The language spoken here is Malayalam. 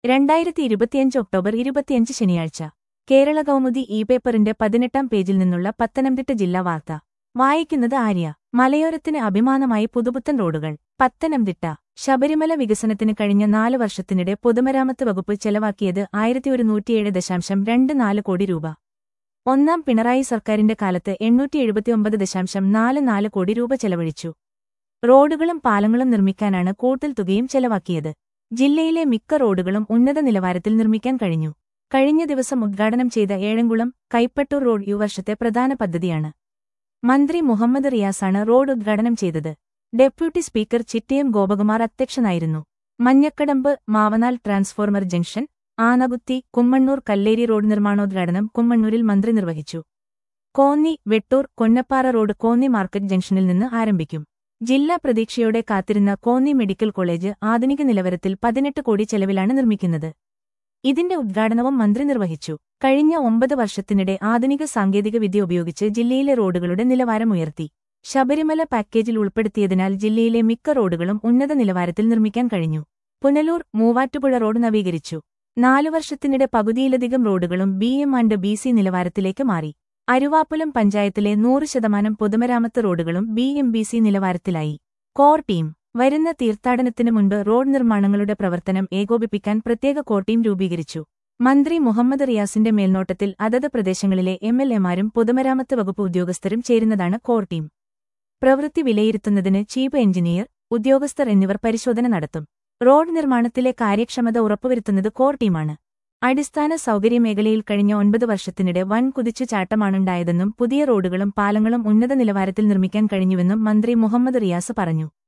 രണ്ടായിരത്തി ഇരുപത്തിയഞ്ച് ഒക്ടോബർ ഇരുപത്തിയഞ്ച് ശനിയാഴ്ച കേരള കൗമുദി ഇ പേപ്പറിന്റെ പതിനെട്ടാം പേജിൽ നിന്നുള്ള പത്തനംതിട്ട ജില്ലാ വാർത്ത വായിക്കുന്നത് ആര്യ മലയോരത്തിന് അഭിമാനമായി പുതുപുത്തൻ റോഡുകൾ പത്തനംതിട്ട ശബരിമല വികസനത്തിന് കഴിഞ്ഞ നാല് വർഷത്തിനിടെ പൊതുമരാമത്ത് വകുപ്പ് ചെലവാക്കിയത് ആയിരത്തി ഒരുന്നൂറ്റിയേഴ് ദശാംശം രണ്ട് നാല് കോടി രൂപ ഒന്നാം പിണറായി സർക്കാരിന്റെ കാലത്ത് എണ്ണൂറ്റി എഴുപത്തിയൊമ്പത് ദശാംശം നാല് നാല് കോടി രൂപ ചെലവഴിച്ചു റോഡുകളും പാലങ്ങളും നിർമ്മിക്കാനാണ് കൂടുതൽ തുകയും ചെലവാക്കിയത് ജില്ലയിലെ മിക്ക റോഡുകളും ഉന്നത നിലവാരത്തിൽ നിർമ്മിക്കാൻ കഴിഞ്ഞു കഴിഞ്ഞ ദിവസം ഉദ്ഘാടനം ചെയ്ത ഏഴംകുളം കൈപ്പട്ടൂർ റോഡ് ഈ വർഷത്തെ പ്രധാന പദ്ധതിയാണ് മന്ത്രി മുഹമ്മദ് റിയാസാണ് റോഡ് ഉദ്ഘാടനം ചെയ്തത് ഡെപ്യൂട്ടി സ്പീക്കർ ചിറ്റയം ഗോപകുമാർ അധ്യക്ഷനായിരുന്നു Manjakadambu Mavanal transformer junction Anakuthi Kummannoor Kalleri road നിർമ്മാണോദ്ഘാടനം കുമ്മണ്ണൂരിൽ മന്ത്രി നിർവഹിച്ചു കോന്നി വെട്ടൂർ കൊന്നപ്പാറ റോഡ് കോന്നി മാർക്കറ്റ് ജംഗ്ഷനിൽ നിന്ന് ആരംഭിക്കും ജില്ലാ പ്രതീക്ഷയോടെ കാത്തിരുന്ന കോന്നി മെഡിക്കൽ കോളേജ് ആധുനിക നിലവാരത്തിൽ പതിനെട്ട് കോടി ചെലവിലാണ് നിർമ്മിക്കുന്നത് ഇതിന്റെ ഉദ്ഘാടനവും മന്ത്രി നിർവഹിച്ചു കഴിഞ്ഞ ഒമ്പത് വർഷത്തിനിടെ ആധുനിക സാങ്കേതികവിദ്യ ഉപയോഗിച്ച് ജില്ലയിലെ റോഡുകളുടെ നിലവാരം ഉയർത്തി ശബരിമല പാക്കേജിൽ ഉൾപ്പെടുത്തിയതിനാൽ ജില്ലയിലെ മിക്ക റോഡുകളും ഉന്നത നിലവാരത്തിൽ നിർമ്മിക്കാൻ കഴിഞ്ഞു പുനലൂർ മൂവാറ്റുപുഴ റോഡ് നവീകരിച്ചു നാലു വർഷത്തിനിടെ പകുതിയിലധികം റോഡുകളും B M and B C നിലവാരത്തിലേക്ക് മാറി അരുവാപ്പുലം പഞ്ചായത്തിലെ നൂറ് ശതമാനം പൊതുമരാമത്ത് റോഡുകളും ബി എം ബി സി നിലവാരത്തിലായി കോർ ടീം വരുന്ന തീർത്ഥാടനത്തിന് മുൻപ് റോഡ് നിർമ്മാണങ്ങളുടെ പ്രവർത്തനം ഏകോപിപ്പിക്കാൻ പ്രത്യേക കോർ ടീം രൂപീകരിച്ചു മന്ത്രി മുഹമ്മദ് റിയാസിന്റെ മേൽനോട്ടത്തിൽ അതത് പ്രദേശങ്ങളിലെ എം എൽ എമാരും പൊതുമരാമത്ത് വകുപ്പ് ഉദ്യോഗസ്ഥരും ചേരുന്നതാണ് കോർ ടീം പ്രവൃത്തി വിലയിരുത്തുന്നതിന് ചീഫ് എഞ്ചിനീയർ ഉദ്യോഗസ്ഥർ എന്നിവർ പരിശോധന നടത്തും റോഡ് നിർമ്മാണത്തിലെ കാര്യക്ഷമത ഉറപ്പുവരുത്തുന്നത് കോർ ടീമാണ് അടിസ്ഥാന സൗകര്യമേഖലയിൽ കഴിഞ്ഞ ഒൻപത് വർഷത്തിനിടെ വൻ കുതിച്ചുചാട്ടമാണുണ്ടായതെന്നും പുതിയ റോഡുകളും പാലങ്ങളും ഉന്നത നിലവാരത്തിൽ നിർമ്മിക്കാൻ കഴിഞ്ഞുവെന്നും മന്ത്രി മുഹമ്മദ് റിയാസ് പറഞ്ഞു